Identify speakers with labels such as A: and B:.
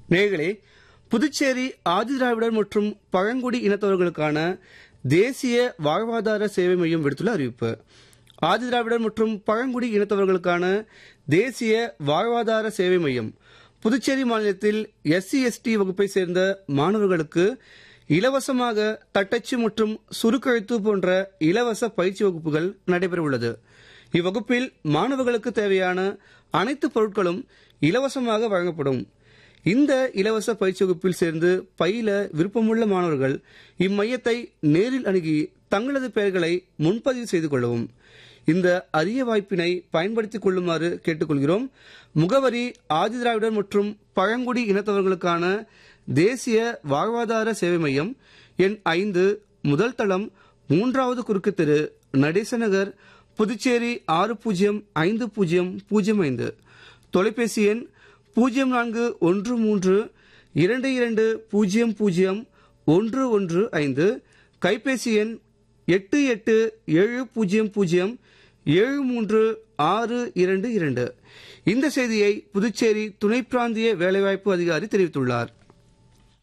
A: நேயர்களே புதுச்சேரி ஆதிதிராவிடர் மற்றும் பழங்குடி இனத்தவர்களுக்கான தேசிய வாழ்வாதார சேவை மையம் விடுத்துள்ள அறிவிப்பு ஆதிதிராவிடர் மற்றும் பழங்குடி இனத்தவர்களுக்கான தேசிய வாழ்வாதார சேவை மையம் புதுச்சேரி மாநிலத்தில் எஸ்சி எஸ்டி வகுப்பை சேர்ந்த மாணவர்களுக்கு இலவசமாக தட்டச்சு மற்றும் சுருக்கெழுத்து போன்ற இலவச பயிற்சி வகுப்புகள் நடைபெறவுள்ளது இவ்வகுப்பில் மாணவர்களுக்கு தேவையான அனைத்து பொருட்களும் இலவசமாக வழங்கப்படும் இந்த இலவச பயிற்சி வகுப்பில் சேர்ந்து பயில விருப்பமுள்ள மாணவர்கள் இம்மையத்தை நேரில் அணுகி தங்களது பெயர்களை முன்பதிவு செய்து கொள்ளவும் இந்த அரிய வாய்ப்பினை பயன்படுத்திக் கொள்ளுமாறு கேட்டுக்கொள்கிறோம் முகவரி ஆதிதிராவிடர் மற்றும் பழங்குடி இனத்தவர்களுக்கான தேசிய வாழ்வாதார சேவை மையம் எண் ஐந்து முதல் தளம் மூன்றாவது குறுக்கு தெரு நடேசநகர் புதுச்சேரி ஆறு பூஜ்ஜியம் ஐந்து பூஜ்ஜியம் பூஜ்ஜியம் ஐந்து தொலைபேசி எண் பூஜ்ஜியம் நான்கு ஒன்று மூன்று இரண்டு இரண்டு பூஜ்ஜியம் பூஜ்ஜியம் ஒன்று ஒன்று ஐந்து கைபேசி எண் எட்டு எட்டு ஏழு பூஜ்ஜியம் பூஜ்ஜியம் ஏழு மூன்று ஆறு இரண்டு இரண்டு இந்த செய்தியை புதுச்சேரி துணை பிராந்திய வேலைவாய்ப்பு அதிகாரி தெரிவித்துள்ளார்